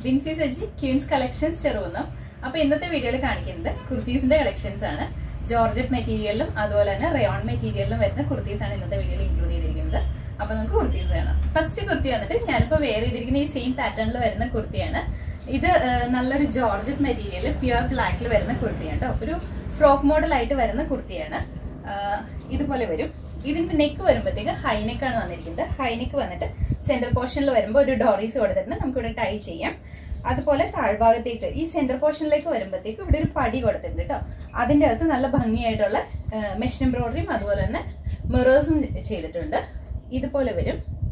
Binsi Saji Queens collections Cherukunnu അപ്പൊ ഇന്നത്തെ വീഡിയോയിൽ കാണിക്കുന്നത് കുർത്തീസിന്റെ കളക്ഷൻസ് ആണ് ജോർജറ്റ് മെറ്റീരിയലിലും അതുപോലെ തന്നെ റയോൺ മെറ്റീരിയലിലും വരുന്ന കുർത്തീസ് ആണ് ഇന്നത്തെ വീഡിയോയിൽ ഇൻക്ലൂഡ് ചെയ്തിരിക്കുന്നത് അപ്പൊ നമുക്ക് കുർത്തീസ് കാണാം ഫസ്റ്റ് കുർത്തി വന്നിട്ട് ഞാനിപ്പോ വെയർ ചെയ്തിരിക്കുന്ന ഈ സെയിം പാറ്റേണിൽ വരുന്ന കുർത്തിയാണ് ഇത് ആ, നല്ലൊരു ജോർജറ്റ് മെറ്റീരിയൽ പ്യുവർ ബ്ലാക്കിൽ വരുന്ന കുർത്തിയാണ് കേട്ടോ ഒരു ഫ്രോക്ക് മോഡൽ ആയിട്ട് വരുന്ന കുർത്തിയാണ് ആ, ഇതുപോലെ വരും ഇതിന്റെ നെക്ക് വരുമ്പോഴത്തേക്ക് ഹൈനെക്ക് ആണ് വന്നിരിക്കുന്നത് ഹൈനെക്ക് വന്നിട്ട് സെന്റർ പോർഷനിൽ വരുമ്പോൾ ഒരു ഡോറീസ് കൊടുത്തിട്ട് നമുക്ക് ഇവിടെ ടൈ ചെയ്യാം അതുപോലെ താഴ്ഭാഗത്തേക്ക് ഈ സെന്റർ പോർഷനിലേക്ക് വരുമ്പോഴത്തേക്ക് ഇവിടെ ഒരു പടി കൊടുത്തിട്ടുണ്ട് കേട്ടോ അതിന്റെ അകത്ത് നല്ല ഭംഗിയായിട്ടുള്ള മെഷീൻ എംബ്രോയിഡറിയും അതുപോലെ തന്നെ മിറേഴ്സും ചെയ്തിട്ടുണ്ട് ഇതുപോലെ വരും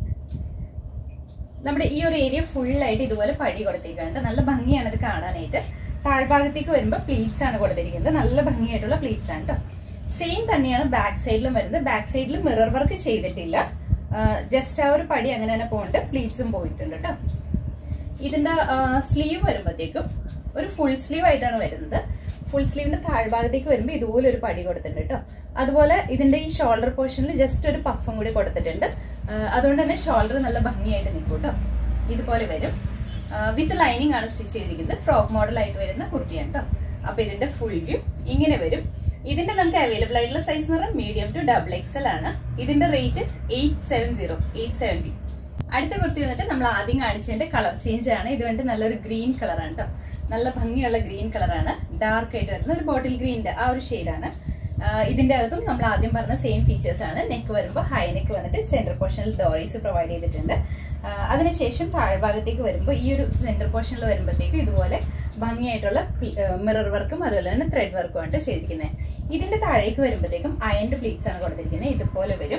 നമ്മുടെ ഈ ഒരു ഏരിയ ഫുള്ളായിട്ട് ഇതുപോലെ പടി കൊടുത്തേക്കാണ് നല്ല ഭംഗിയാണ് ഇത് കാണാനായിട്ട് താഴ്ഭാഗത്തേക്ക് വരുമ്പോൾ പ്ലീറ്റ്സ് ആണ് കൊടുത്തിരിക്കുന്നത് നല്ല ഭംഗിയായിട്ടുള്ള പ്ലീറ്റ്സ് ആണ് കേട്ടോ സെയിം തന്നെയാണ് ബാക്ക് സൈഡിലും വരുന്നത് ബാക്ക് സൈഡിൽ മിറർ വർക്ക് ചെയ്തിട്ടില്ല ജസ്റ്റ് ആ ഒരു പടി അങ്ങനെ തന്നെ പോകുന്നുണ്ട് പ്ലീറ്റ്സും പോയിട്ടുണ്ട് കേട്ടോ ഇതിന്റെ സ്ലീവ് വരുമ്പോഴത്തേക്കും ഒരു ഫുൾ സ്ലീവ് ആയിട്ടാണ് വരുന്നത് ഫുൾ സ്ലീവിന്റെ താഴ്ഭാഗത്തേക്ക് വരുമ്പോൾ ഇതുപോലെ ഒരു പടി കൊടുത്തിട്ടുണ്ട് കേട്ടോ അതുപോലെ ഇതിന്റെ ഈ ഷോൾഡർ പോർഷനിൽ ജസ്റ്റ് ഒരു പഫും കൂടി കൊടുത്തിട്ടുണ്ട് ആ, അതുകൊണ്ട് തന്നെ ഷോൾഡർ നല്ല ഭംഗിയായിട്ട് നിൽക്കും കേട്ടോ ഇതുപോലെ വരും വിത്ത് ലൈനിങ് ആണ് സ്റ്റിച്ച് ചെയ്തിരിക്കുന്നത് ഫ്രോക്ക് മോഡൽ ആയിട്ട് വരുന്ന കുർത്തിയാണ് കേട്ടോ അപ്പൊ ഇതിന്റെ ഫുൾ വ്യൂ ഇങ്ങനെ വരും ഇതിന്റെ നമുക്ക് അവൈലബിൾ ആയിട്ടുള്ള സൈസ് എന്ന് പറഞ്ഞാൽ മീഡിയം ടു ഡബിൾ എക്സൽ ആണ് ഇതിന്റെ rate eight seven zero eight seventy അടുത്ത കുർത്തി വന്നിട്ട് നമ്മൾ ആദ്യം കാണിച്ചതിന്റെ കളർ ചേഞ്ച് ആണ് ഇത് വേണ്ടി നല്ലൊരു ഗ്രീൻ കളറാണ് കേട്ടോ നല്ല ഭംഗിയുള്ള ഗ്രീൻ കളറാണ് ഡാർക്ക് ആയിട്ട് വരുന്ന ഒരു ബോട്ടിൽ ഗ്രീനിന്റെ ആ ഒരു ഷെയ്ഡാണ് ഇതിന്റെ അകത്തും നമ്മൾ ആദ്യം പറഞ്ഞ സെയിം ഫീച്ചേഴ്സ് ആണ് നെക്ക് വരുമ്പോൾ ഹൈ നെക്ക് വന്നിട്ട് സെന്റർ പോർഷനിൽ ഡോറീസ് പ്രൊവൈഡ് ചെയ്തിട്ടുണ്ട് ആ, അതിനുശേഷം താഴ്ഭാഗത്തേക്ക് വരുമ്പോൾ ഈ ഒരു സെന്റർ പോർഷനിൽ വരുമ്പോഴത്തേക്കും ഇതുപോലെ ഭംഗിയായിട്ടുള്ള മിറർ വർക്കും അതുപോലെ തന്നെ ത്രെഡ് വർക്കും ആണ് ചെയ്തിരിക്കുന്നത് ഇതിന്റെ താഴേക്ക് വരുമ്പോഴത്തേക്കും അയൻഡ് പ്ലീറ്റ്സ് ആണ് കൊടുത്തിരിക്കുന്നത് ഇതുപോലെ വരും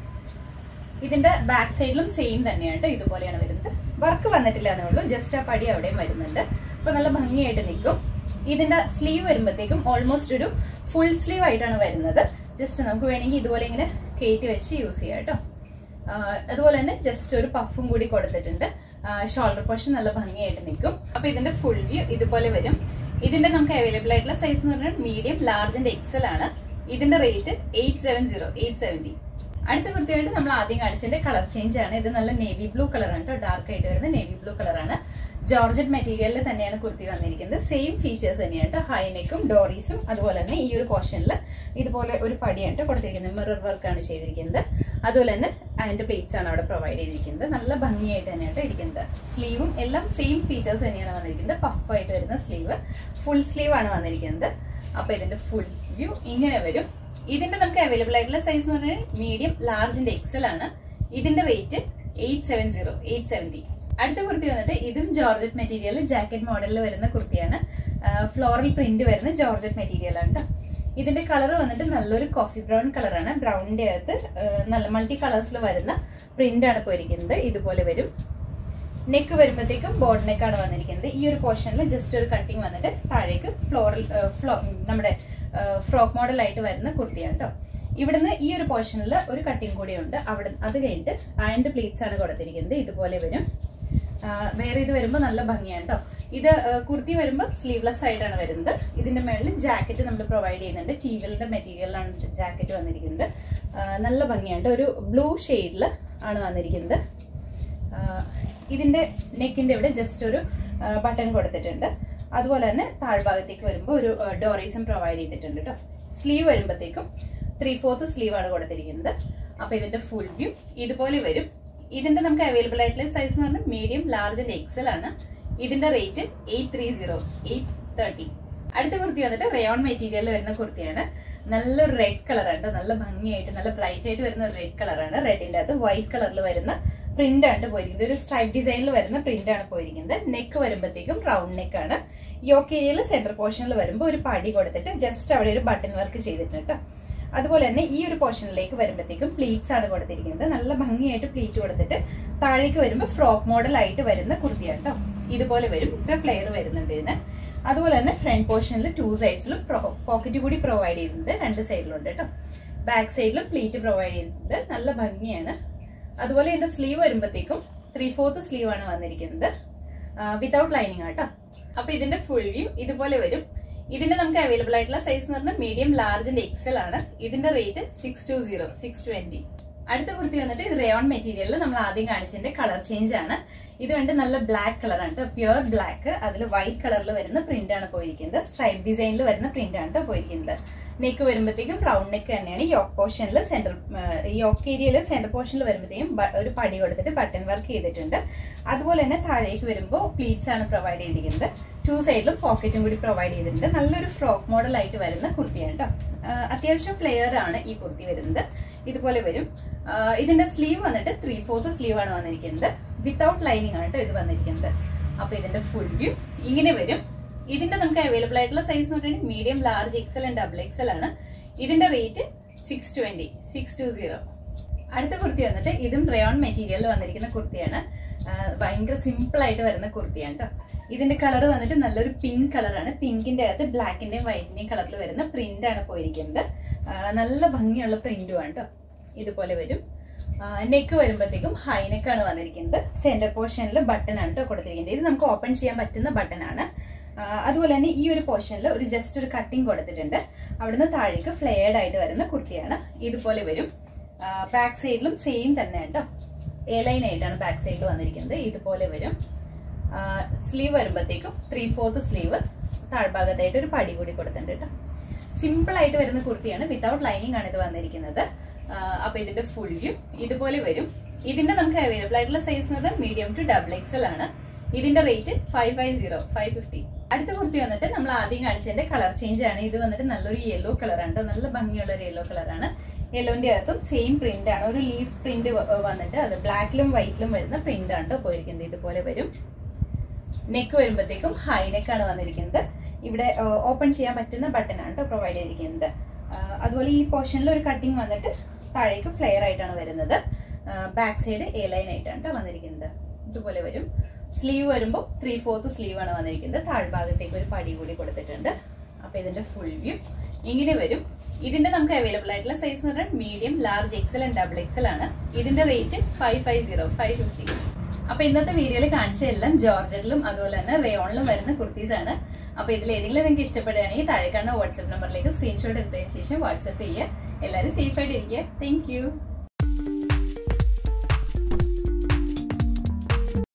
ഇതിന്റെ ബാക്ക് സൈഡിലും സെയിം തന്നെയാണ് ട്ടോ. ഇതുപോലെയാണ് വരുന്നത് വർക്ക് വന്നിട്ടില്ല എന്നേ ഉള്ളൂ ജസ്റ്റ് ആ പടി അവിടെയും വരുന്നുണ്ട് അപ്പൊ നല്ല ഭംഗിയായിട്ട് നിൽക്കും ഇതിന്റെ സ്ലീവ് വരുമ്പോഴത്തേക്കും ഓൾമോസ്റ്റ് ഒരു ഫുൾ സ്ലീവ് ആയിട്ടാണ് വരുന്നത് ജസ്റ്റ് നമുക്ക് വേണമെങ്കിൽ ഇതുപോലെ ഇങ്ങനെ കയറ്റി വെച്ച് യൂസ് ചെയ്യാം കേട്ടോ ആഹ് അതുപോലെ തന്നെ ജസ്റ്റ് ഒരു പഫും കൂടി കൊടുത്തിട്ടുണ്ട് ഷോൾഡർ പോർഷൻ നല്ല ഭംഗിയായിട്ട് നിൽക്കും അപ്പൊ ഇതിന്റെ ഫുൾ വ്യൂ ഇതുപോലെ വരും ഇതിന്റെ നമുക്ക് അവൈലബിൾ ആയിട്ടുള്ള സൈസ് എന്ന് പറഞ്ഞാൽ മീഡിയം ലാർജ് ആൻഡ് എക്സൽ ആണ് ഇതിന്റെ rate eight seven zero eight seventy അടുത്ത കുർത്തിയായിട്ട് നമ്മൾ ആദ്യം കാണിച്ചതിന്റെ കളർ ചേഞ്ച് ആണ് ഇത് നല്ല നേവി ബ്ലൂ കളറാണ് കേട്ടോ ഡാർക്ക് ആയിട്ട് വരുന്ന നേവി ബ്ലൂ കളറാണ് ജോർജറ്റ് മെറ്റീരിയലിൽ തന്നെയാണ് കുർത്തി വന്നിരിക്കുന്നത് സെയിം ഫീച്ചേഴ്സ് തന്നെയാണ് കേട്ടോ ഹൈനെക്കും ഡോറീസും അതുപോലെ തന്നെ ഈ ഒരു പോർഷനിൽ ഇതുപോലെ ഒരു പടിയാണ് ട്ടോ കൊടുത്തിരിക്കുന്നത് മിറർ വർക്ക് ആണ് ചെയ്തിരിക്കുന്നത് അതുപോലെ തന്നെ അതിന്റെ പ്ലേറ്റ്സ് ആണ് അവിടെ പ്രൊവൈഡ് ചെയ്തിരിക്കുന്നത് നല്ല ഭംഗിയായിട്ട് തന്നെയാണ് ട്ടോ ഇരിക്കുന്നത് സ്ലീവും എല്ലാം സെയിം ഫീച്ചേഴ്സ് തന്നെയാണ് വന്നിരിക്കുന്നത് പഫ് ആയിട്ട് വരുന്ന സ്ലീവ് ഫുൾ സ്ലീവ് ആണ് വന്നിരിക്കുന്നത് അപ്പൊ ഇതിന്റെ ഫുൾ വ്യൂ ഇങ്ങനെ വരും ഇതിന്റെ നമുക്ക് അവൈലബിൾ ആയിട്ടുള്ള സൈസ് എന്ന് പറഞ്ഞാൽ മീഡിയം ലാർജിന്റെ എക്സൽ ആണ് ഇതിന്റെ rate eight seven zero eight seventy അടുത്ത കുർത്തി വന്നിട്ട് ഇതും ജോർജറ്റ് മെറ്റീരിയൽ ജാക്കറ്റ് മോഡലിൽ വരുന്ന കുർത്തിയാണ് ഫ്ലോറൽ പ്രിന്റ് വരുന്ന ജോർജറ്റ് മെറ്റീരിയൽ ആണ് ട്ടോ. ഇതിന്റെ കളർ വന്നിട്ട് നല്ലൊരു കോഫി ബ്രൗൺ കളറാണ് ബ്രൗണിന്റെ അകത്ത് ആ, നല്ല മൾട്ടി കളേഴ്സിൽ വരുന്ന പ്രിന്റ് ആണ് പോയിരിക്കുന്നത് ഇതുപോലെ വരും നെക്ക് വരുമ്പോഴത്തേക്കും ബോർഡ് നെക്കാണ് വന്നിരിക്കുന്നത് ഈ ഒരു പോർഷനിൽ ജസ്റ്റ് ഒരു കട്ടിങ് വന്നിട്ട് താഴേക്ക് ഫ്ലോറൽ ഫ്ലോ നമ്മുടെ ഫ്രോക്ക് മോഡൽ ആയിട്ട് വരുന്ന കുർത്തിയാണ് കേട്ടോ ഇവിടുന്ന് ഈ ഒരു പോർഷനിൽ ഒരു കട്ടിങ് കൂടി ഉണ്ട് അവിടെ അത് കഴിഞ്ഞിട്ട് അയൻഡ് പ്ലീറ്റ്സ് ആണ് കൊടുത്തിരിക്കുന്നത് ഇതുപോലെ വരും ആ, വേറെ ഇത് വരുമ്പോൾ നല്ല ഭംഗിയാണ് കേട്ടോ ഇത് ആ, കുർത്തി വരുമ്പോൾ സ്ലീവ്ലെസ് ആയിട്ടാണ് വരുന്നത് ഇതിന്റെ മേളിൽ ജാക്കറ്റ് നമ്മൾ പ്രൊവൈഡ് ചെയ്യുന്നുണ്ട് ടീവലിന്റെ മെറ്റീരിയലാണ് ജാക്കറ്റ് വന്നിരിക്കുന്നത് ആ, നല്ല ഭംഗിയാണ് ട്ടോ. ഒരു ബ്ലൂ ഷെയ്ഡിൽ ആണ് വന്നിരിക്കുന്നത് ആഹ് ഇതിന്റെ നെക്കിന്റെ ഇവിടെ ജസ്റ്റ് ഒരു ബട്ടൺ കൊടുത്തിട്ടുണ്ട് അതുപോലെ തന്നെ താഴ്ഭാഗത്തേക്ക് വരുമ്പോൾ ഒരു ഡോറീസും പ്രൊവൈഡ് ചെയ്തിട്ടുണ്ട് കേട്ടോ സ്ലീവ് വരുമ്പോഴത്തേക്കും ത്രീ ഫോർത്ത് സ്ലീവ് ആണ് കൊടുത്തിരിക്കുന്നത് അപ്പൊ ഇതിന്റെ ഫുൾ വ്യൂ ഇതുപോലെ വരും ഇതിന്റെ നമുക്ക് അവൈലബിൾ ആയിട്ടുള്ള സൈസ് എന്ന് പറഞ്ഞാൽ മീഡിയം ലാർജ് ആൻഡ് എക്സൽ ആണ് ഇതിന്റെ rate eight three zero eight thirty അടുത്ത കുർത്തി വന്നിട്ട് റയോൺ മെറ്റീരിയലിൽ വരുന്ന കുർത്തിയാണ് നല്ലൊരു റെഡ് കളറാണ് നല്ല ഭംഗിയായിട്ട് നല്ല ബ്രൈറ്റ് ആയിട്ട് വരുന്ന ഒരു റെഡ് കളറാണ് റെഡിന്റെ അകത്ത് വൈറ്റ് കളറിൽ വരുന്ന പ്രിന്റ് ആണ് പോയിരിക്കുന്നത് ഒരു സ്ട്രൈപ്പ് ഡിസൈനിൽ വരുന്ന പ്രിന്റ് ആണ് പോയിരിക്കുന്നത് നെക്ക് വരുമ്പോഴത്തേക്കും റൗണ്ട് നെക്ക് ആണ് യോക്ക് ഏരിയയിൽ സെന്റർ പോർഷനിൽ വരുമ്പോൾ ഒരു പടി കൊടുത്തിട്ട് ജസ്റ്റ് അവിടെ ഒരു ബട്ടൺ വർക്ക് ചെയ്തിട്ടുണ്ട് കേട്ടോ അതുപോലെ തന്നെ ഈ ഒരു പോർഷനിലേക്ക് വരുമ്പോഴത്തേക്കും പ്ലീറ്റ്സ് ആണ് കൊടുത്തിരിക്കുന്നത് നല്ല ഭംഗിയായിട്ട് പ്ലീറ്റ് കൊടുത്തിട്ട് താഴേക്ക് വരുമ്പോൾ ഫ്രോക്ക് മോഡൽ ആയിട്ട് വരുന്ന കുർത്തിയാണ് കേട്ടോ ഇതുപോലെ വരും ഇത്ര ഫ്ലെയർ വരുന്നുണ്ട് ഇതിന് അതുപോലെ തന്നെ ഫ്രണ്ട് പോർഷനിൽ ടു സൈഡ്സിലും പോക്കറ്റ് കൂടി പ്രൊവൈഡ് ചെയ്യുന്നുണ്ട് രണ്ട് സൈഡിലുണ്ട് കേട്ടോ ബാക്ക് സൈഡിലും പ്ലീറ്റ് പ്രൊവൈഡ് ചെയ്യുന്നുണ്ട് നല്ല ഭംഗിയാണ് അതുപോലെ ഇതിന്റെ സ്ലീവ് വരുമ്പോഴത്തേക്കും ത്രീ ഫോർത്ത് സ്ലീവ് ആണ് വന്നിരിക്കുന്നത് വിതൗട്ട് ലൈനിങ് ആട്ടോ അപ്പൊ ഇതിന്റെ ഫുൾ വ്യൂ ഇതുപോലെ വരും ഇതിന്റെ നമുക്ക് അവൈലബിൾ ആയിട്ടുള്ള സൈസ് എന്ന് പറഞ്ഞാൽ മീഡിയം ലാർജ് ആൻഡ് എക്സൽ ആണ് ഇതിന്റെ rate six two zero six twenty അടുത്ത കുർത്തി വന്നിട്ട് ഇത് റയോൺ മെറ്റീരിയലിൽ നമ്മൾ ആദ്യം കാണിച്ചതിന്റെ കളർ ചേഞ്ച് ആണ് ഇത് കണ്ട് നല്ല ബ്ലാക്ക് കളറാണ് കേട്ടോ പ്യുവർ ബ്ലാക്ക് അതിൽ വൈറ്റ് കളറിൽ വരുന്ന പ്രിന്റ് ആണ് പോയിരിക്കുന്നത് സ്ട്രൈപ്പ് ഡിസൈനിൽ വരുന്ന പ്രിന്റ് ആണ് കേട്ടോ പോയിരിക്കുന്നത് നെക്ക് വരുമ്പോഴത്തേക്കും റൗണ്ട് നെക്ക് തന്നെയാണ് യോക്ക് പോർഷനിൽ സെന്റർ യോക്ക് ഏരിയയിൽ സെന്റർ പോർഷനിൽ വരുമ്പോഴത്തേക്കും ഒരു പടി കൊടുത്തിട്ട് ബട്ടൺ വർക്ക് ചെയ്തിട്ടുണ്ട് അതുപോലെ തന്നെ താഴേക്ക് വരുമ്പോൾ പ്ലീറ്റ്സ് ആണ് പ്രൊവൈഡ് ചെയ്തിരിക്കുന്നത് ടു സൈഡിലും പോക്കറ്റും കൂടി പ്രൊവൈഡ് ചെയ്തിട്ടുണ്ട് നല്ലൊരു ഫ്രോക്ക് മോഡൽ ആയിട്ട് വരുന്ന കുർത്തിയാണ് കേട്ടോ അത്യാവശ്യം ഫ്ലെയർ ആണ് ഈ കുർത്തി വരുന്നത് ഇതുപോലെ വരും ഇതിന്റെ സ്ലീവ് വന്നിട്ട് ത്രീ ഫോർത്ത് സ്ലീവ് ആണ് വന്നിരിക്കുന്നത് വിത്തൗട്ട് ലൈനിങ് ആണ് കേട്ടോ ഇത് വന്നിരിക്കുന്നത് അപ്പൊ ഇതിന്റെ ഫുൾ വ്യൂ ഇങ്ങനെ വരും ഇതിന്റെ നമുക്ക് അവൈലബിൾ ആയിട്ടുള്ള സൈസ് എന്ന് പറഞ്ഞാൽ medium large XL and double XL ആണ് ഇതിന്റെ rate six twenty six two zero അടുത്ത കുർത്തി വന്നിട്ട് ഇതും റയോൺ മെറ്റീരിയലിൽ വന്നിരിക്കുന്ന കുർത്തിയാണ് ഭയങ്കര സിമ്പിൾ ആയിട്ട് വരുന്ന കുർത്തിയാണ് കേട്ടോ ഇതിന്റെ കളർ വന്നിട്ട് നല്ലൊരു പിങ്ക് കളറാണ് പിങ്കിന്റെ അകത്ത് ബ്ലാക്കിന്റെയും വൈറ്റിന്റെയും കളറിൽ വരുന്ന പ്രിന്റ് ആണ് പോയിരിക്കുന്നത് നല്ല ഭംഗിയുള്ള പ്രിന്റും ആണ് കേട്ടോ ഇതുപോലെ വരും നെക്ക് വരുമ്പോഴത്തേക്കും ഹൈ നെക്കാണ് വന്നിരിക്കുന്നത് സെന്റർ പോർഷനിൽ ബട്ടൺ ആണ് കേട്ടോ കൊടുത്തിരിക്കുന്നത് ഇത് നമുക്ക് ഓപ്പൺ ചെയ്യാൻ പറ്റുന്ന ബട്ടൺ ആണ് അതുപോലെ തന്നെ ഈ ഒരു പോർഷനിൽ ഒരു ജസ്റ്റ് ഒരു കട്ടിങ് കൊടുത്തിട്ടുണ്ട് അവിടുന്ന് താഴേക്ക് ഫ്ലെയർഡ് ആയിട്ട് വരുന്ന കുർത്തിയാണ് ഇതുപോലെ വരും ബാക്ക് സൈഡിലും സെയിം തന്നെ കേട്ടോ എ ലൈൻ ആയിട്ടാണ് ബാക്ക് സൈഡിൽ വന്നിരിക്കുന്നത് ഇതുപോലെ വരും സ്ലീവ് വരുമ്പോഴത്തേക്കും ത്രീ ഫോർത്ത് സ്ലീവ് താഴ്ഭാഗത്തായിട്ട് ഒരു പടി കൂടി കൊടുത്തിട്ടുണ്ട് കേട്ടോ സിമ്പിൾ ആയിട്ട് വരുന്ന കുർത്തിയാണ് വിത്തൗട്ട് ലൈനിങ് ആണ് ഇത് വന്നിരിക്കുന്നത് അപ്പൊ ഇതിന്റെ ഫുൾ വ്യൂ ഇതുപോലെ വരും ഇതിന്റെ നമുക്ക് അവൈലബിൾ ആയിട്ടുള്ള സൈസ് എന്ന് പറഞ്ഞാൽ മീഡിയം ടു ഡബിൾ എക്സൽ ആണ് ഇതിന്റെ rate five five zero five fifty അടുത്ത കുർത്തി വന്നിട്ട് നമ്മൾ ആദ്യം കാണിച്ചതിന്റെ കളർ ചേഞ്ച് ആണ് ഇത് വന്നിട്ട് നല്ലൊരു യെല്ലോ കളറാണ് നല്ല ഭംഗിയുള്ള ഒരു യെല്ലോ കളറാണ് യെല്ലോന്റെ അകത്തും സെയിം പ്രിന്റ് ആണ് ഒരു ലീഫ് പ്രിന്റ് വന്നിട്ട് അത് ബ്ലാക്കിലും വൈറ്റിലും വരുന്ന പ്രിന്റ് ആണ് പോയിരിക്കുന്നത് ഇതുപോലെ വരും നെക്ക് വരുമ്പോഴത്തേക്കും ഹൈ നെക്കാണ് വന്നിരിക്കുന്നത് ഇവിടെ ഓപ്പൺ ചെയ്യാൻ പറ്റുന്ന ബട്ടൺ ആണ് കേട്ടോ പ്രൊവൈഡ് ചെയ്തിരിക്കുന്നത് അതുപോലെ ഈ പോർഷനിൽ ഒരു കട്ടിങ് വന്നിട്ട് താഴേക്ക് ഫ്ലെയർ ആയിട്ടാണ് വരുന്നത് ബാക്ക് സൈഡ് എ ലൈൻ ആയിട്ടാണ് കേട്ടോ വന്നിരിക്കുന്നത് ഇതുപോലെ വരും സ്ലീവ് വരുമ്പോൾ ത്രീ ഫോർത്ത് സ്ലീവ് ആണ് വന്നിരിക്കുന്നത് താഴ്ഭാഗത്തേക്ക് ഒരു പടി കൂടി കൊടുത്തിട്ടുണ്ട് അപ്പൊ ഇതിന്റെ ഫുൾ വ്യൂ ഇങ്ങനെ വരും ഇതിന്റെ നമുക്ക് അവൈലബിൾ ആയിട്ടുള്ള സൈസ് എന്ന് പറഞ്ഞാൽ medium large XL and double XL ആണ് ഇതിന്റെ rate five five zero five fifty അപ്പൊ ഇന്നത്തെ വീഡിയോയിൽ കാണിച്ച എല്ലാം ജോർജറ്റിലും അതുപോലെ തന്നെ റയോണിലും വരുന്ന കുർത്തീസ് ആണ് അപ്പൊ ഇതിൽ ഏതെങ്കിലും നിങ്ങൾക്ക് ഇഷ്ടപ്പെടുകയാണെങ്കിൽ താഴെ കാണുന്ന വാട്സ്ആപ്പ് നമ്പറിലേക്ക് സ്ക്രീൻഷോട്ട് എടുത്തതിന് ശേഷം വാട്സ്ആപ്പ് ചെയ്യുക എല്ലാവരും സേഫ് ആയിട്ട് ഇരിക്കുക താങ്ക്